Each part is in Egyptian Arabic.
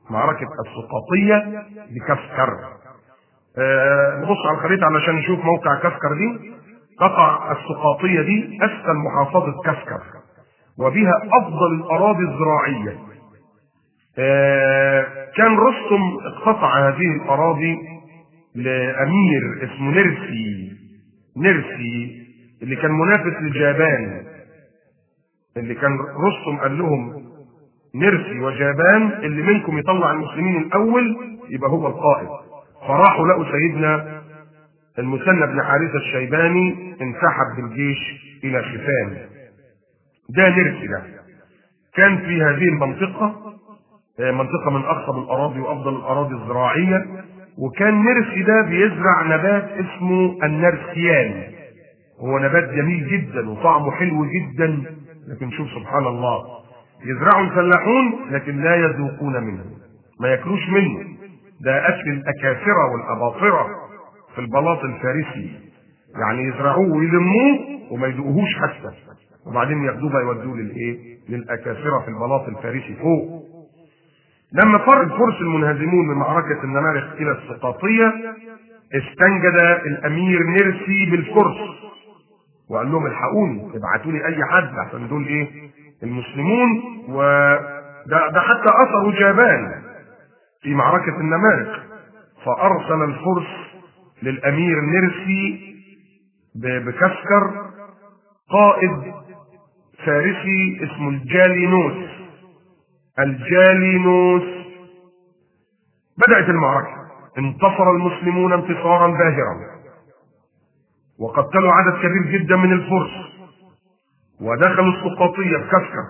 معركة السقاطية بكسكر آه، نبص على الخريطة علشان نشوف موقع كسكر دي تقع السقاطية دي أسفل محافظة كسكر وبها أفضل الأراضي الزراعية آه، كان رستم اقتطع هذه الأراضي لأمير اسمه نرسي نرسي اللي كان منافس لجابان اللي كان رستم قال لهم نرسي وجابان اللي منكم يطلع المسلمين الاول يبقى هو القائد فراحوا لقوا سيدنا المثنى بن حارثه الشيباني انسحب بالجيش الى خفان ده نرسي ده كان في هذه المنطقه آه، منطقه من اقصى الاراضي وافضل الاراضي الزراعيه وكان نرسي ده بيزرع نبات اسمه النرسيان هو نبات جميل جدا وطعمه حلو جدا لكن شوف سبحان الله يزرعوا الفلاحون لكن لا يذوقون منه ما ياكلوش منه ده اكل الاكافره والاباطره في البلاط الفارسي يعني يزرعوه ويلموه وما يذوقوهوش حتى وبعدين ياخدوه بقى يودوه للايه؟ للاكافره في البلاط الفارسي فوق لما فر الفرس المنهزمون من معركة النمارق إلى السقاطية استنجد الأمير نرسي بالفرس وقال لهم الحقوني ابعتوا لي أي حد عشان دول إيه المسلمون وده ده حتى أثروا جابان في معركة النمارق فأرسل الفرس للأمير نرسي ب- بكسكر قائد فارسي اسمه الجالينوس الجالينوس بدأت المعركة انتصر المسلمون انتصارا باهرا وقتلوا عدد كبير جدا من الفرس ودخلوا السقاطية بكسكر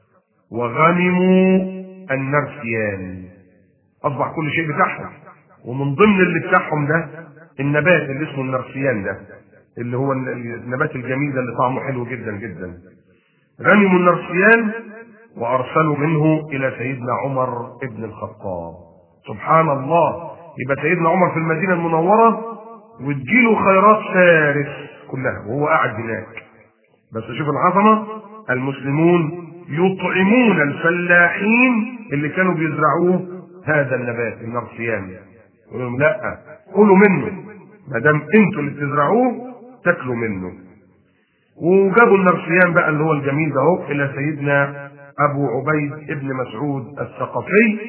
وغنموا النرسيان أصبح كل شيء بتاعهم ومن ضمن اللي بتاعهم ده النبات اللي اسمه النرسيان ده اللي هو النبات الجميل ده اللي طعمه حلو جدا جدا غنموا النرسيان وارسلوا منه الى سيدنا عمر ابن الخطاب سبحان الله يبقى سيدنا عمر في المدينه المنوره وتجيله خيرات فارس كلها وهو قاعد هناك بس شوف العظمه المسلمون يطعمون الفلاحين اللي كانوا بيزرعوه هذا النبات النرسيان يقول لهم لا كلوا منه ما دام انتوا اللي بتزرعوه تاكلوا منه وجابوا النرسيان بقى اللي هو الجميل ده اهو الى سيدنا ابو عبيد ابن مسعود الثقفي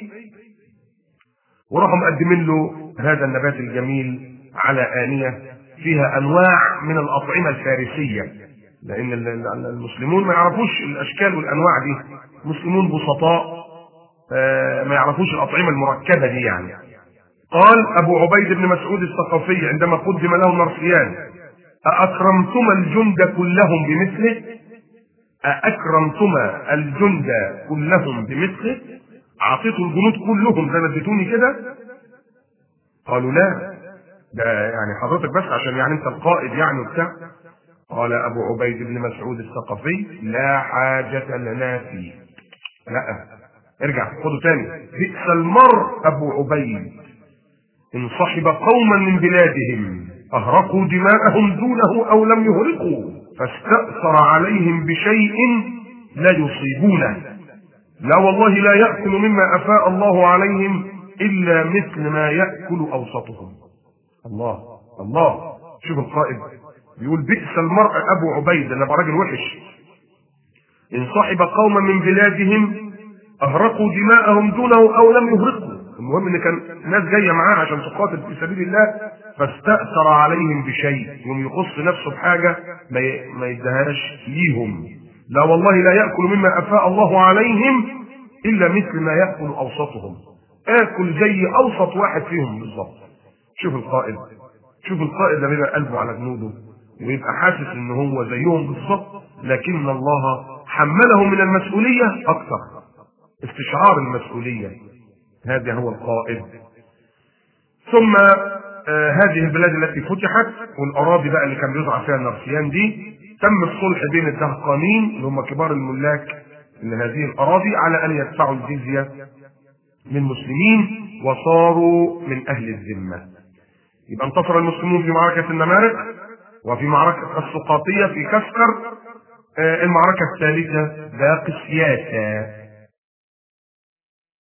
وراحوا مقدمين له هذا النبات الجميل على آنية فيها أنواع من الأطعمة الفارسية لأن ال- ال- المسلمون ما يعرفوش الأشكال والأنواع دي مسلمون بسطاء آه، ما يعرفوش الأطعمة المركبة دي يعني قال أبو عبيد بن مسعود الثقفي عندما قدم له النرسيان أأكرمتما الجند كلهم بمثله أأكرمتما الجند كلهم بمثله أعطيتوا الجنود كلهم زي ما اديتوني كده قالوا لا ده يعني حضرتك بس عشان يعني انت القائد يعني وبتاع قال ابو عبيد بن مسعود الثقفي لا حاجة لنا فيه لا ارجع خده تاني بئس المرء ابو عبيد ان صحب قوما من بلادهم اهرقوا دماءهم دونه او لم يهرقوا فاستأثر عليهم بشيء لا يصيبونه لا والله لا يأكل مما أفاء الله عليهم إلا مثل ما يأكل أوسطهم الله الله شوف القائد يقول بئس المرء أبو عبيد أنا راجل وحش إن صحب قوما من بلادهم أهرقوا دماءهم دونه أو لم يهرقوا المهم إن كان ناس جاية معاه عشان تقاتل في سبيل الله فاستأثر عليهم بشيء يوم يخص نفسه بحاجة ما ي- ما يدهاش ليهم لا والله لا يأكل مما أفاء الله عليهم إلا مثل ما يأكل أوسطهم آكل زي أوسط واحد فيهم بالظبط شوف القائد شوف القائد لما يبقى قلبه على جنوده ويبقى حاسس ان هو زيهم بالظبط لكن الله حمله من المسؤولية أكثر استشعار المسؤولية هذا هو القائد ثم آه هذه البلاد التي فتحت والاراضي بقى اللي كان بيزرع فيها النرسيان دي تم الصلح بين الدهقانين اللي هم كبار الملاك لهذه الاراضي على ان يدفعوا الجزيه للمسلمين وصاروا من اهل الذمه. يبقى انتصر المسلمون في معركه النمارق وفي معركه السقاطيه في كسكر آه المعركه الثالثه باقي السياسه